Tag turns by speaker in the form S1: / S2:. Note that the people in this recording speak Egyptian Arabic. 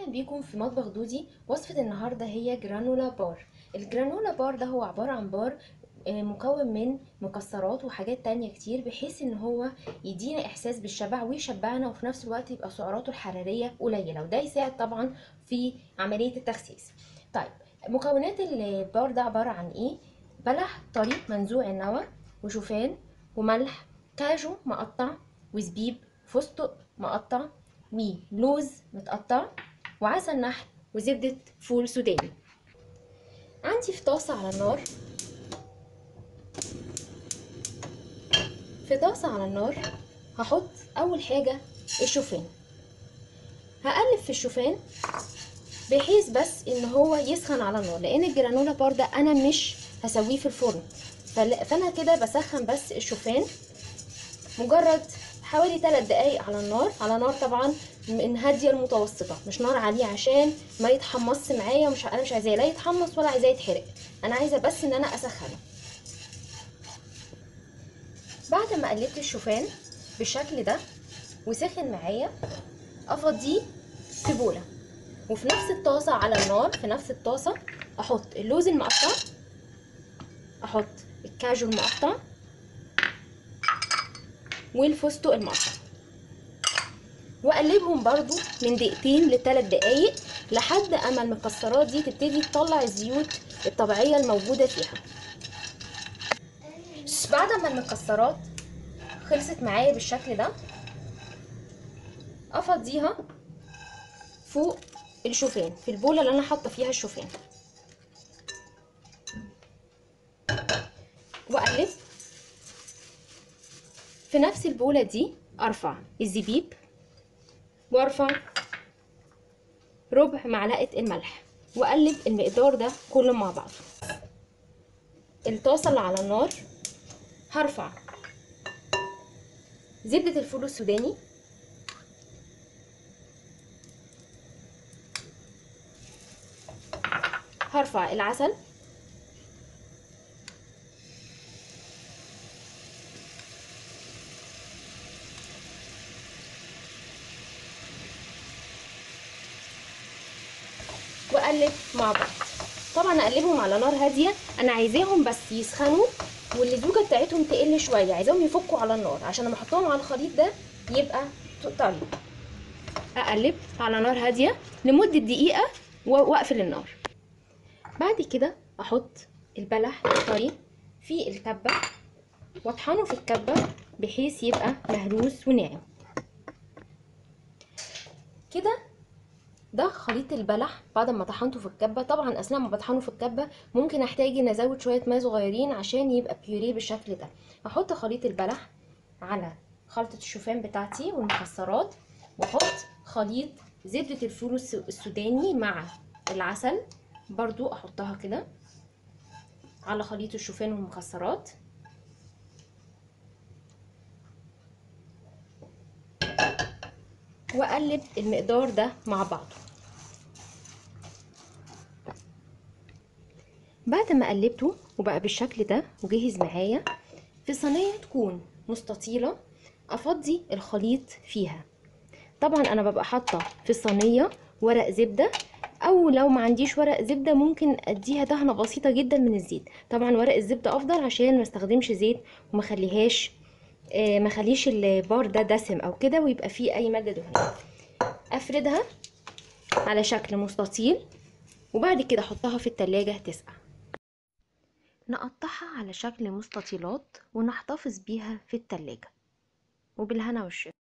S1: اهلا بيكم في مطبخ دودي وصفة النهاردة هي جرانولا بار الجرانولا بار ده هو عبارة عن بار آه، مكون من مكسرات وحاجات تانية كتير بحيث ان هو يدينا احساس بالشبع ويشبعنا وفي نفس الوقت يبقى سعراته الحرارية قليلة وده يساعد طبعا في عملية التخسيس طيب مكونات البار ده عبارة عن ايه بلح طري منزوع النوى وشوفان وملح كاجو مقطع وزبيب فستق مقطع ولوز متقطع وعسل نحل وزبدة فول سوداني عندي في طاسة على النار في طاسة على النار هحط أول حاجة الشوفان هقلب في الشوفان بحيث بس ان هو يسخن على النار لان الجرانولا بار ده انا مش هسويه في الفرن فل- فانا كده بسخن بس الشوفان مجرد حوالي 3 دقايق على النار على نار طبعا من هاديه المتوسطه مش نار عاليه عشان ما يتحمصش معايا مش انا مش عايزاه لا يتحمص ولا عايزاه يتحرق انا عايزه بس ان انا اسخنه بعد ما قلبت الشوفان بالشكل ده وسخن معايا افضيه في بوله وفي نفس الطاسه على النار في نفس الطاسه احط اللوز المقطع احط الكاجو المقطع والفستق المقطع واقلبهم برضو من دقيقتين لثلاث دقايق لحد اما المكسرات دي تبتدي تطلع الزيوت الطبيعيه الموجوده فيها بعد ما المكسرات خلصت معايا بالشكل ده افضيها فوق الشوفان في البوله اللي انا حاطه فيها الشوفان واقلب في نفس البولة دي ارفع الزبيب وارفع ربع معلقة الملح واقلب المقدار ده كله مع بعضه الطاسة اللي على النار هرفع زبدة الفول السوداني هرفع العسل واقلب مع بعض طبعا اقلبهم على نار هاديه انا عايزاهم بس يسخنوا واللزوجه بتاعتهم تقل شويه عايزاهم يفكوا على النار عشان لما احطهم على الخليط ده يبقى طري اقلب على نار هاديه لمده دقيقه واقفل النار بعد كده احط البلح الطري في الكبه واطحنه في الكبه بحيث يبقى مهروس وناعم كده ده خليط البلح بعد ما طحنته في الكبه طبعا اثناء ما بطحنه في الكبه ممكن احتاج ان ازود شويه ماء صغيرين عشان يبقى بيوريه بالشكل ده احط خليط البلح على خلطه الشوفان بتاعتي والمكسرات واحط خليط زبده الفول السوداني مع العسل برضو احطها كده على خليط الشوفان والمكسرات واقلب المقدار ده مع بعضه بعد ما قلبته وبقى بالشكل ده وجهز معايا في صينيه تكون مستطيله افضي الخليط فيها طبعا انا ببقى حاطه في الصينيه ورق زبده او لو ما عنديش ورق زبده ممكن اديها دهنه بسيطه جدا من الزيت طبعا ورق الزبده افضل عشان ما استخدمش زيت وما خليهاش آه ما خليش البار ده دسم او كده ويبقى فيه اي ماده دهنيه افردها على شكل مستطيل وبعد كده احطها في التلاجة تسقع نقطعها على شكل مستطيلات ونحتفظ بيها في التلاجة وبالهنا والشفا